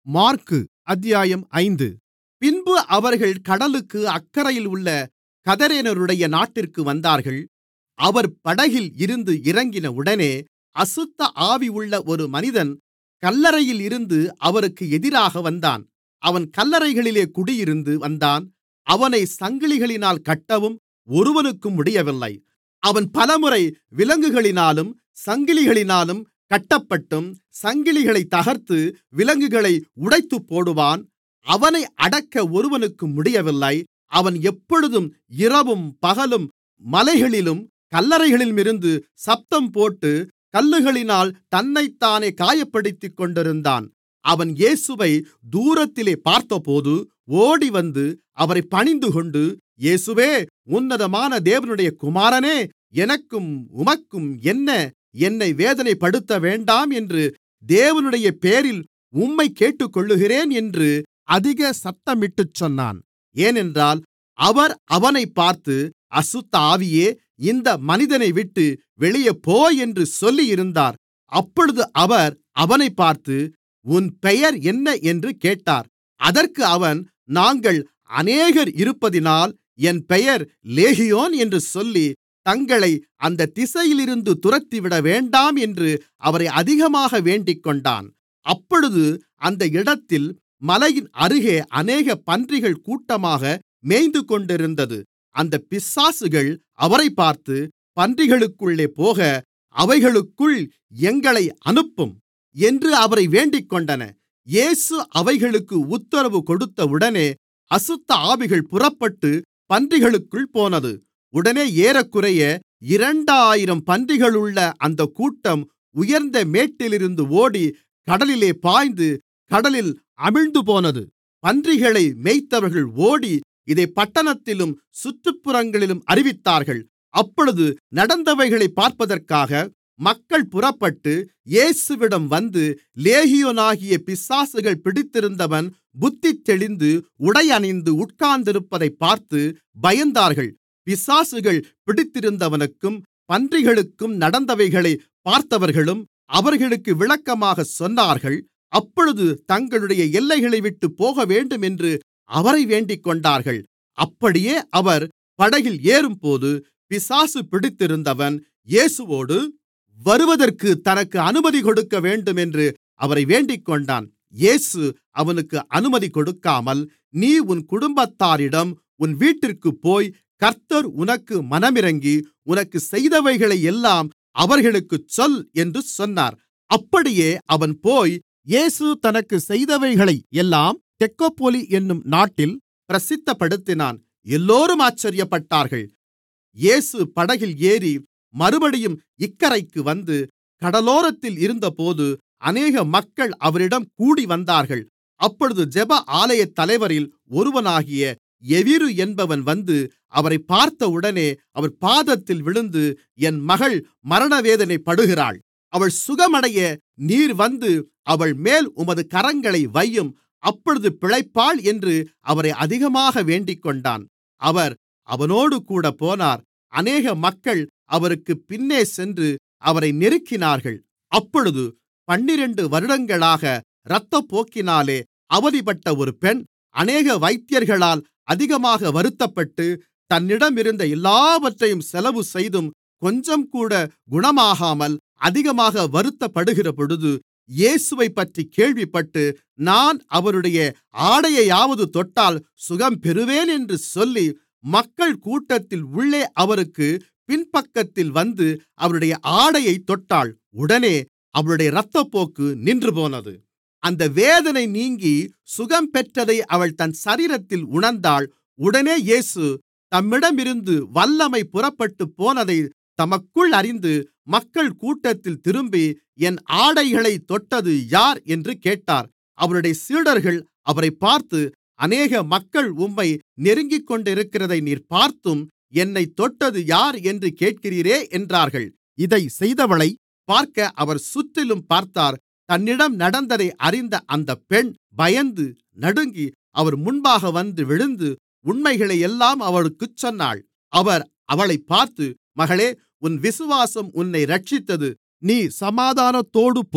மாற்கு அத்தியாயம் ஐந்து பின்பு அவர்கள் கடலுக்கு அக்கரையில் உள்ள கதரேனருடைய நாட்டிற்கு வந்தார்கள் அவர் படகில் இருந்து இறங்கினவுடனே அசுத்த ஆவியுள்ள ஒரு மனிதன் கல்லறையில் இருந்து அவருக்கு எதிராக வந்தான் அவன் கல்லறைகளிலே குடியிருந்து வந்தான் அவனைச் சங்கிலிகளினால் கட்டவும் ஒருவனுக்கும் முடியவில்லை அவன் பலமுறை விலங்குகளினாலும் சங்கிலிகளினாலும் கட்டப்பட்டும் சங்கிலிகளைத் தகர்த்து விலங்குகளை உடைத்துப்போடுவான் அவனை அடக்க ஒருவனுக்கும் முடியவில்லை அவன் எப்பொழுதும் இரவும் பகலும் மலைகளிலும் கல்லறைகளிலுமிருந்து சத்தம்போட்டு கல்லுகளினால் தன்னைத்தானே காயப்படுத்திக்கொண்டிருந்தான் அவன் இயேசுவை தூரத்திலே பார்த்தபோது ஓடிவந்து அவரைப் பணிந்துகொண்டு இயேசுவே உன்னதமான தேவனுடைய குமாரனே எனக்கும் உமக்கும் என்ன என்னை வேதனைப்படுத்தவேண்டாம் என்று தேவனுடைய பெயரில் உம்மைக் கேட்டுக்கொள்ளுகிறேன் என்று அதிக சத்தமிட்டுச் சொன்னான் ஏனென்றால் அவர் அவனைப் பார்த்து அசுத்த ஆவியே இந்த மனிதனைவிட்டு வெளியே போ என்று சொல்லியிருந்தார் அப்பொழுது அவர் அவனைப் பார்த்து உன் பெயர் என்ன என்று கேட்டார் அதற்கு அவன் நாங்கள் அநேகர் இருப்பதினால் என் பெயர் லேகியோன் என்று சொல்லி தங்களை அந்த திசையிலிருந்து துரத்திவிட வேண்டாம் என்று அவரை அதிகமாக வேண்டிக்கொண்டான் அப்பொழுது அந்த இடத்தில் மலையின் அருகே அநேக பன்றிகள் கூட்டமாக மேய்ந்துகொண்டிருந்தது அந்தப் பிசாசுகள் அவரைப் பார்த்து பன்றிகளுக்குள்ளே போக அவைகளுக்குள் எங்களை அனுப்பும் என்று அவரை வேண்டிக்கொண்டன இயேசு அவைகளுக்கு உத்தரவு கொடுத்தவுடனே அசுத்த ஆவிகள் புறப்பட்டு பன்றிகளுக்குள் போனது உடனே ஏறக்குறைய இரண்டாயிரம் பன்றிகளுள்ள அந்தக் கூட்டம் உயர்ந்த மேட்டிலிருந்து ஓடி கடலிலே பாய்ந்து கடலில் அமிழ்ந்துபோனது பன்றிகளை மேய்த்தவர்கள் ஓடி இதைப் பட்டணத்திலும் சுற்றுப்புறங்களிலும் அறிவித்தார்கள் அப்பொழுது நடந்தவைகளைப் பார்ப்பதற்காக மக்கள் புறப்பட்டு இயேசுவிடம் வந்து லேகியோனாகிய பிசாசுகள் பிடித்திருந்தவன் புத்தி தெளிந்து உடை அணிந்து உட்கார்ந்திருப்பதைப் பார்த்து பயந்தார்கள் பிசாசுகள் பிடித்திருந்தவனுக்கும் பன்றிகளுக்கும் நடந்தவைகளைப் பார்த்தவர்களும் அவர்களுக்கு விளக்கமாகச் சொன்னார்கள் அப்பொழுது தங்களுடைய எல்லைகளைவிட்டு போகவேண்டும் என்று அவரை வேண்டிக்கொண்டார்கள் அப்படியே அவர் படகில் ஏறும்போது பிசாசு பிடித்திருந்தவன் இயேசுவோடு வருவதற்கு தனக்கு அனுமதி கொடுக்க வேண்டும் என்று அவரை வேண்டிக்கொண்டான் இயேசு அவனுக்கு அனுமதி கொடுக்காமல் நீ உன் குடும்பத்தாரிடம் உன் வீட்டிற்குப் போய் கர்த்தர் உனக்கு மனமிரங்கி உனக்கு செய்தவைகளையெல்லாம் அவர்களுக்குச் சொல் என்று சொன்னார் அப்படியே அவன் போய் இயேசு தனக்கு செய்தவைகளை எல்லாம் தெக்கப்போலி என்னும் நாட்டில் பிரசித்தப்படுத்தினான் எல்லோரும் ஆச்சரியப்பட்டார்கள் இயேசு படகில் ஏறி மறுபடியும் இக்கரைக்கு வந்து கடலோரத்தில் இருந்தபோது அநேக மக்கள் அவரிடம் கூடிவந்தார்கள் அப்பொழுது ஜெப ஆலயத் தலைவரில் ஒருவனாகிய எவிரு என்பவன் வந்து அவரைப் பார்த்தவுடனே அவர் பாதத்தில் விழுந்து என் மகள் மரணவேதனைப்படுகிறாள் அவள் சுகமடைய நீர் வந்து அவள்மேல் உமது கரங்களை வையும் அப்பொழுது பிழைப்பாள் என்று அவரை அதிகமாக வேண்டிக்கொண்டான் அவர் அவனோடுகூட போனார் அநேக மக்கள் அவருக்குப் பின்னே சென்று அவரை நெருக்கினார்கள் அப்பொழுது பன்னிரண்டு வருடங்களாக இரத்தப்போக்கினாலே அவதிப்பட்ட ஒரு பெண் அநேக வைத்தியர்களால் அதிகமாக வருத்தப்பட்டு தன்னிடமிருந்த எல்லாவற்றையும் செலவு செய்தும் கொஞ்சம்கூட குணமாகாமல் அதிகமாக வருத்தப்படுகிறபொழுது இயேசுவைப்பற்றிக் கேள்விப்பட்டு நான் அவருடைய ஆடையையாவது தொட்டால் சுகம் பெறுவேன் என்று சொல்லி மக்கள் கூட்டத்தில் உள்ளே அவருக்கு பின்பக்கத்தில் வந்து அவருடைய ஆடையைத் தொட்டாள் உடனே அவளுடைய இரத்தப்போக்கு நின்றுபோனது அந்த வேதனை நீங்கி சுகம் பெற்றதை அவள் தன் சரீரத்தில் உணர்ந்தாள் உடனே இயேசு தம்மிடமிருந்து வல்லமை புறப்பட்டுப் போனதை தமக்குள் அறிந்து மக்கள் கூட்டத்தில் திரும்பி என் ஆடைகளைத் தொட்டது யார் என்று கேட்டார் அவருடைய சீடர்கள் அவரைப் பார்த்து அநேக மக்கள் உம்மை நெருங்கிக்கொண்டிருக்கிறதை நீர் பார்த்தும் என்னைத் தொட்டது யார் என்று கேட்கிறீரே என்றார்கள் இதைச் செய்தவளை பார்க்க அவர் சுற்றிலும் பார்த்தார் தன்னிடம் நடந்ததை அறிந்த அந்தப் பெண் பயந்து நடுங்கி அவர் முன்பாக வந்து விழுந்து உண்மைகளையெல்லாம் அவருக்குச் சொன்னாள் அவர் அவளைப் பார்த்து மகளே உன் விசுவாசம் உன்னை இரட்சித்தது நீ சமாதானத்தோடு போய்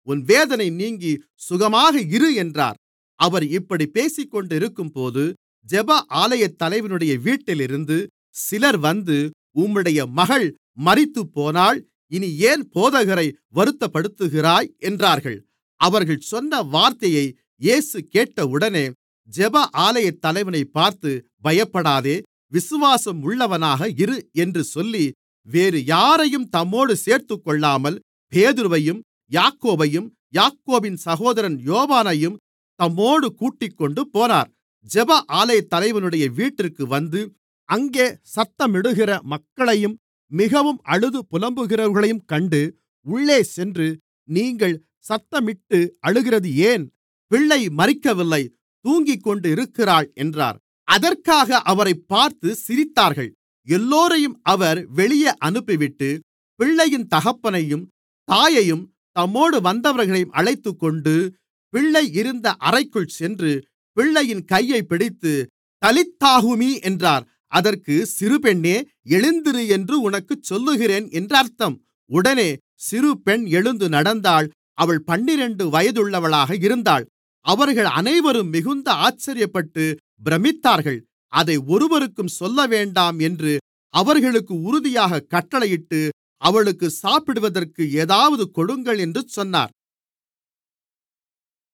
உன் வேதனை நீங்கி சுகமாக இரு என்றார் அவர் இப்படிப் பேசிக்கொண்டிருக்கும்போது ஜெப ஆலயத்தலைவனுடைய வீட்டிலிருந்து சிலர் வந்து உம்முடைய மகள் மரித்துப்போனாள் இனி ஏன் போதகரை வருத்தப்படுத்துகிறாய் என்றார்கள் அவர்கள் சொன்ன வார்த்தையை இயேசு கேட்டவுடனே ஜெப ஆலயத்தலைவனைப் பார்த்து பயப்படாதே விசுவாசம் உள்ளவனாக இரு என்று சொல்லி வேறு யாரையும் தம்மோடு சேர்த்துக்கொள்ளாமல் பேதுருவையும் யாக்கோபையும் யாக்கோபின் சகோதரன் யோவானையும் தம்மோடு கூட்டிக்கொண்டு போனார் ஜெப ஆலயத்தலைவனுடைய வீட்டிற்கு வந்து அங்கே சத்தமிடுகிற மக்களையும் மிகவும் அழுது புலம்புகிறவர்களையும் கண்டு உள்ளே சென்று நீங்கள் சத்தமிட்டு அழுகிறது ஏன் பிள்ளை மரிக்கவில்லை தூங்கிக்கொண்டிருக்கிறாள் என்றார் அதற்காக அவரைப் பார்த்து சிரித்தார்கள் எல்லோரையும் அவர் வெளியே அனுப்பிவிட்டு பிள்ளையின் தகப்பனையும் தாயையும் தம்மோடு வந்தவர்களையும் அழைத்துக்கொண்டு பிள்ளை இருந்த அறைக்குள் சென்று பிள்ளையின் கையைப் பிடித்து தலித்தாகுமி என்றார் அதற்கு சிறுபெண்ணே எழுந்திரு என்று உனக்குச் சொல்லுகிறேன் என்று அர்த்தம் உடனே சிறுபெண் எழுந்து நடந்தாள் அவள் பன்னிரண்டு வயதுள்ளவளாக இருந்தாள் அவர்கள் அனைவரும் மிகுந்த ஆச்சரியப்பட்டு பிரமித்தார்கள் அதை ஒருவருக்கும் சொல்லவேண்டாம் என்று அவர்களுக்கு உறுதியாகக் கட்டளையிட்டு அவளுக்கு சாப்பிடுவதற்கு ஏதாவது கொடுங்கள் என்று சொன்னார்